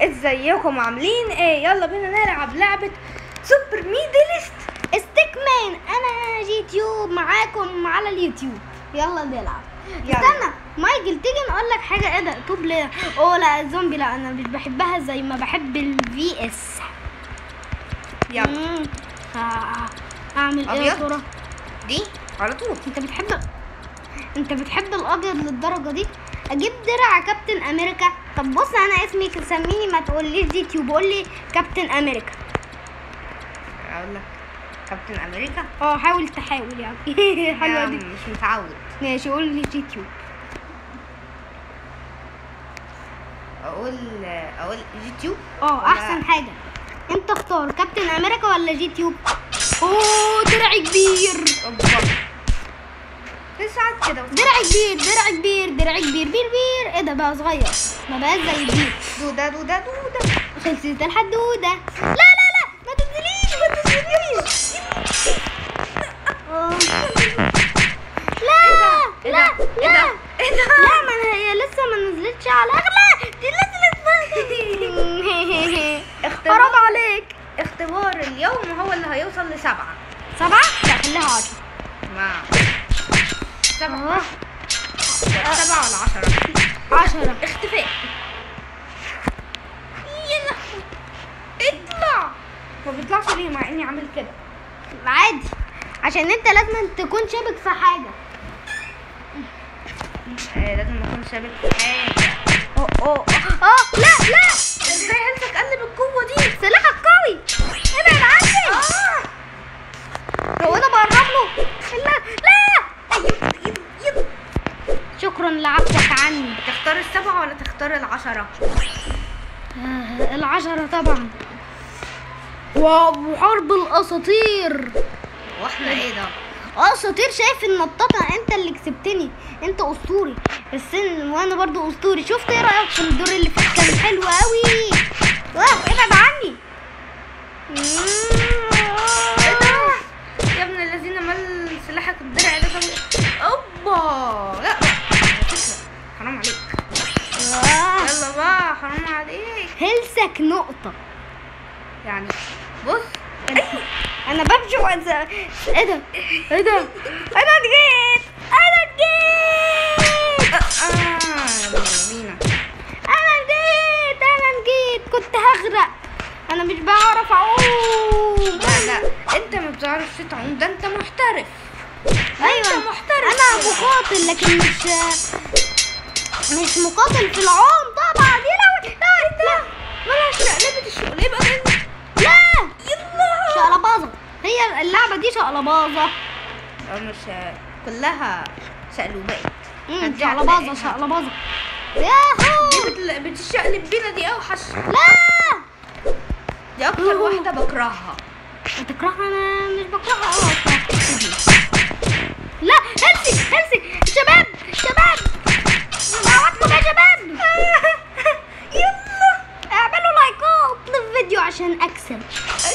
ازيكم عاملين ايه يلا بينا نلعب لعبة سوبر ميدلست ستيك مان انا جي تيوب معاكم على اليوتيوب يلا نلعب يلا. استنى مايكل تيجي نقول لك حاجه ايه ده توب ليه اوه لا الزومبي لا انا مش بحبها زي ما بحب الفي اس يلا مم. ها- اعمل ايه يا أبيض؟ ترى دي على طول انت بتحب انت بتحب الابيض للدرجه دي اجيب درع كابتن امريكا طب بص انا اسمي سميني ما تقوليش دي تيوب قول لي كابتن امريكا اقول لك كابتن امريكا اه حاول تحاول يعني حلوه يا دي مش متعود ماشي قول لي جي تيوب اقول اقول يوتيوب اه ولا- احسن حاجه انت اختار كابتن امريكا ولا جي تيوب اوه درع كبير اوبا ساعات كده درع كبير درع كبير درع كبير بير بير ايه ده بقى صغير ما بقاش زي البير دوده دوده دوده خلصت الحدوده لا لا لا ما تنزليش ما تنزليش آه. لا إيه لا ده؟ إيه لا ده؟ إيه ده؟ لا ما هي لسه ما نزلتش على اغلى دي نزلت اختبار. حرام عليك اختبار اليوم هو اللي هيوصل لسبعة سبعة لا خليها عشرة ما سبعة آه. سبعة ولا عشرة عشرة اختفاء يا لهوي اطلع ما بيطلعش ليه مع اني عامل كده عادي عشان انت لازم تكون شابك في حاجة آه لازم اكون ثابت في حاجة اوه اوه اه لا لا ازاي هلسك قلب القوة دي سلاحك قوي ابعد عني اه هو انا بقرب له لا لا يب يب شكرا لعفوك عني تختار السبعة ولا تختار العشرة آه، العشرة طبعا واو حرب الاساطير واحنا ايه ده اساطير شايف النطاطة انت اللي كسبتني انت اسطوري بس إن- وانا برضو اسطوري شفت ايه رايك في الدور اللي فات كان حلو قوي واو ابعد عني ايه ده يا ابن الذين مال سلاحك الدرع ده طب- اوبا لا بقى على فكرة حرام عليك آه. يلا بقى حرام عليك هلسك نقطة يعني بص انا بمشي وانسى ايه ده ايه ده انا جيت انا جيت اه يلا بينا انا جيت انا جيت كنت هغرق انا مش بعرف اعوم لا لا انت ما بتعرفش تعوم ده انت محترف ايوه انت محترف انا مقاتل لكن مش مش مقاتل في العوم طبعا يا لهوي لا لا مالهاش لعبة الشغل يبقى من لا يلا شقلباظة هي اللعبة دي شقلباظة اه مش كلها شقلوبات امم هدي شقلباظة هتلاقيها. شقلباظة ياهو دي بتل- بتشقلب بينا دي اوحش لا دي اكتر واحدة بكرهها بتكرهها انا مش بكرهها اه لا هلسي هلسي شباب شباب دعواتكم يا شباب يلا اعملوا لايكات للفيديو عشان اكسب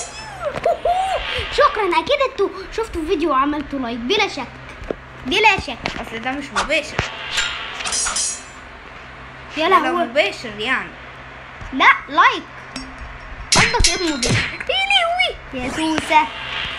شكرا اكيد انتوا شفتوا الفيديو وعملتوا لايك بلا شك بلا شك اصل ده مش مباشر يا ده لهوي مباشر يعني لا لايك قصدك ايه مباشر يا لهوي يا سوسه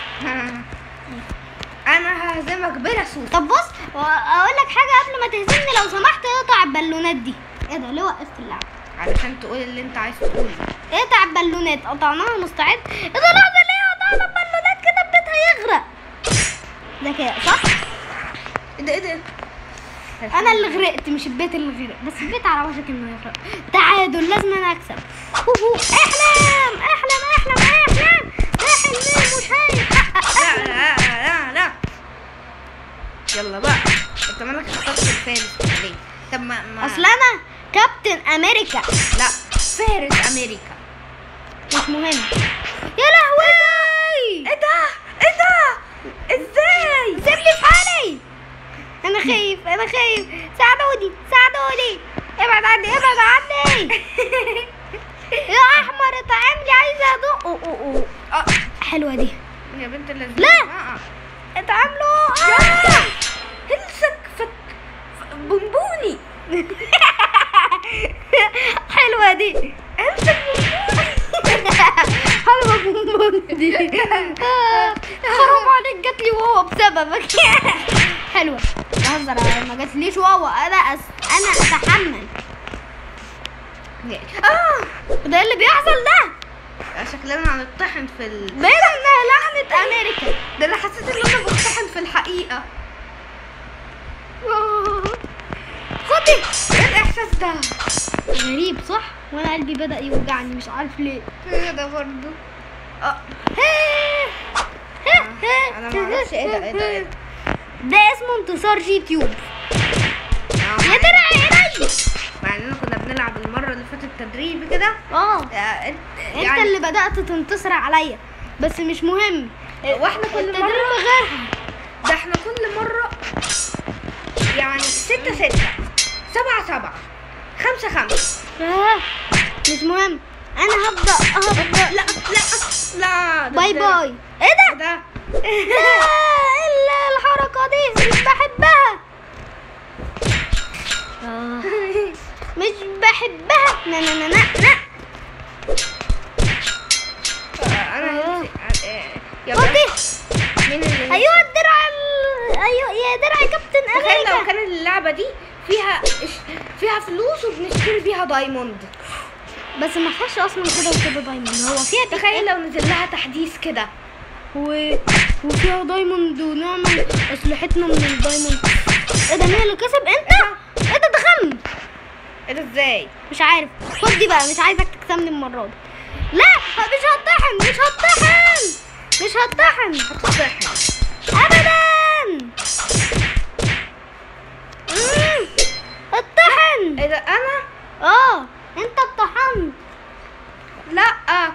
انا ههزمك بلا سوس طب بص اقول لك حاجه قبل ما تهزمني لو سمحت اقطع البالونات دي ايه ده ليه وقفت اللعبه علشان تقول اللي انت عايز تقوله اقطع البالونات قطعناها مستعد ايه ده لحظه ليه قطعنا البالونات كده البيت هيغرق ذكاء صح ايه ده ايه ده انا اللي غرقت مش البيت اللي غرق بس البيت على وشك انه يغرق تعادل لازم انا اكسب هو هو. احلم احلم احلم احلم ده حلمي مش هيتحقق لا لا لا لا يلا بقى انت مالك اخترت الفارس ليه طب ما, ما اصل انا كابتن امريكا لا فارس امريكا مش مهم يا لهوي ايه ده ايه ده ازاي سيبني في حالي انا خايف انا خايف ساعدوني ساعدوني ابعد عني ابعد عني يا احمر اطعم لي عايزه ادق أوه، أوه، أوه. اه حلوه دي يا بنت اللذينه لا. آه. اطعم له يا هلسك فك ف- بونبوني حلوه دي ايه امسك حلوة بونبون آه، حرام عليك جات لي واوا بسببك حلوة بهزر أنا ما جاتليش واوا انا أس... انا اتحمل اه ده إيه اللي بيحصل ده شكلنا هنطحن في ال... باين انها لعنة امريكا ده انا حسيت ان انا بطحن في الحقيقة آه. خدي ايه الاحساس ده؟ غريب صح وانا قلبي بدأ يوجعني مش عارف ليه ايه ده برضو؟ اه انا ما اعرفش ايه ده ايه ده ايه ده ده اسمه انتصار جي تيوب آه، يا درع يا ري مع اننا كنا بنلعب المرة اللي فاتت تدريبي كده اه آه، انت انت اللي بدأت تنتصر عليا بس مش مهم واحنا كل التدريب مرة غيرها ده احنا كل مرة يعني ستة ستة سبعة سبعة خمسة خمسة آه. مش مهم انا هبدأ هبدأ لا لا لا ده- باي ده- باي ايه ده ده لا الا الحركة دي مش بحبها آه. مش بحبها نا نا نا نا نا انا آه. نفسي- آه، يا خدي مين اللي ايوه الدرع ال... ايوه يا درع كابتن تخيل لو امريكا كان اللعبة دي فيها فيها فلوس وبنشتري بيها دايموند بس ما فيهاش اصلا كده وكده دايموند هو فيها دي تخيل لو نزل لها تحديث كده و... وفيها دايموند ونعمل اسلحتنا من الدايموند ايه ده مين اللي كسب انت ايه ده دخل ايه ده ازاي؟ مش عارف خد دي بقى مش عايزك تكسبني المره دي لا مش هطحن مش هطحن مش هطحن هتطحن ابدا مم. اطحن ايه ده انا؟ اه انت اتطحنت لا آه.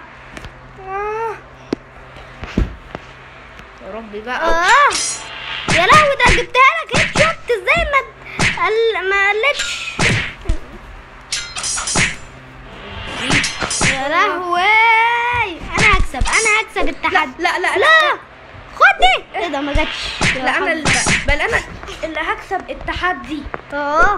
يا ربي بقى اه يا لهوي ده جبتها لك هيد شوت ازاي ما قال- ما قالتش يا لهوي انا هكسب انا هكسب لا التحدي لا لا لا خد دي ايه ده ما جاتش لا انا اللي بل انا اللي هكسب التحدي اه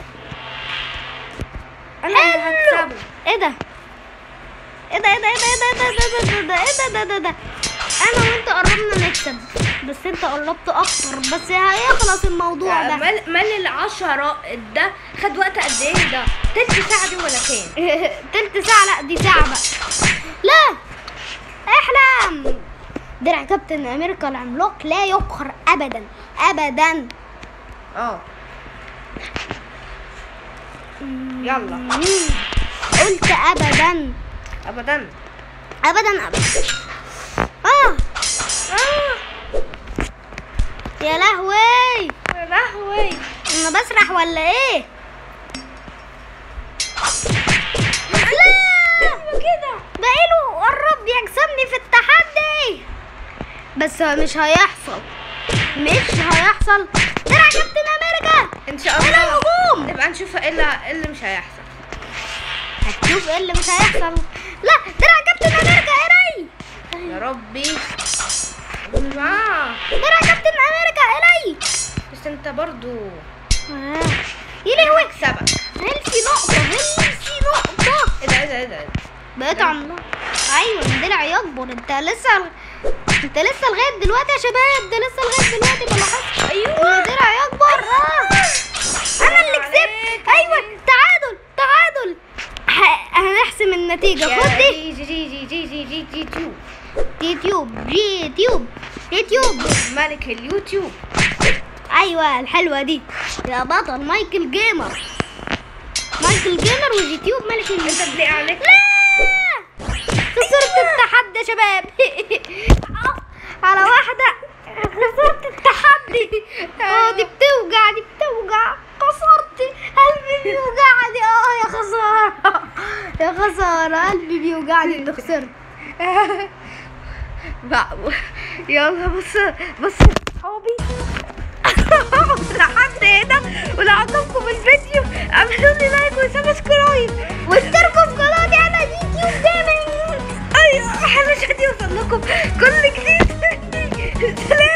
انا اللي حلو هكسبه ايه ده ايه ده ايه ده ايه ده ايه ده ايه ده ايه ده ايه ده ده ده انا وانت قربنا نكسب بس انت قربت اكتر بس هيخلص الموضوع ده مال مال العشرة ده خد وقت قد ايه ده؟ تلت ساعة دي ولا كام؟ تلت ساعة لا دي ساعة بقى لا احلم درع كابتن امريكا العملاق لا يقهر ابدا ابدا اه يلا مم. قلت ابدا ابدا ابدا ابدا اه اه يا لهوي يا لهوي انا بسرح ولا ايه لا كده بقيله قرب يكسبني في التحدي بس مش هيحصل مش هيحصل درع كابتن امريكا ان شاء الى الله الهجوم نبقى نشوف ايه اللي إيه اللي مش هيحصل هتشوف ايه اللي مش هيحصل لا درع كابتن امريكا الي يا ربي آه. درع كابتن امريكا الي بس انت برضو آه. يا لهوي اكسبك هلسي نقطة هلسي نقطة ايه ده ايه ده ايه ده بقيت عملاق ايوه الدلع يكبر انت لسه انت لسه لغايه دلوقتي يا شباب ده لسه لغايه دلوقتي ما لاحظتش ايوه الدرع يكبر اه انا اللي كسبت ايوه تعادل تعادل ه- هنحسم النتيجه خد دي جي جي جي جي جي جي جي تيوب يوتيوب يوتيوب يوتيوب ملك اليوتيوب ايوه الحلوه دي يا بطل مايكل جيمر مايكل جيمر ويوتيوب ملك انت اليوتيوب تلاقي عليك لا خسرت التحدي يا شباب على واحدة خسرت التحدي اه دي بتوجع دي بتوجع خسرت قلبي بيوجعني اه يا خسارة يا خسارة قلبي بيوجعني اني خسرت بقى يلا بص بص صحابي لحد هنا ولو عجبكم الفيديو اعملوا لي لايك وسبسكرايب واشتركوا في قناتي على يوتيوب جيمنج ايوه علشان يوصل لكم كل جديد سلام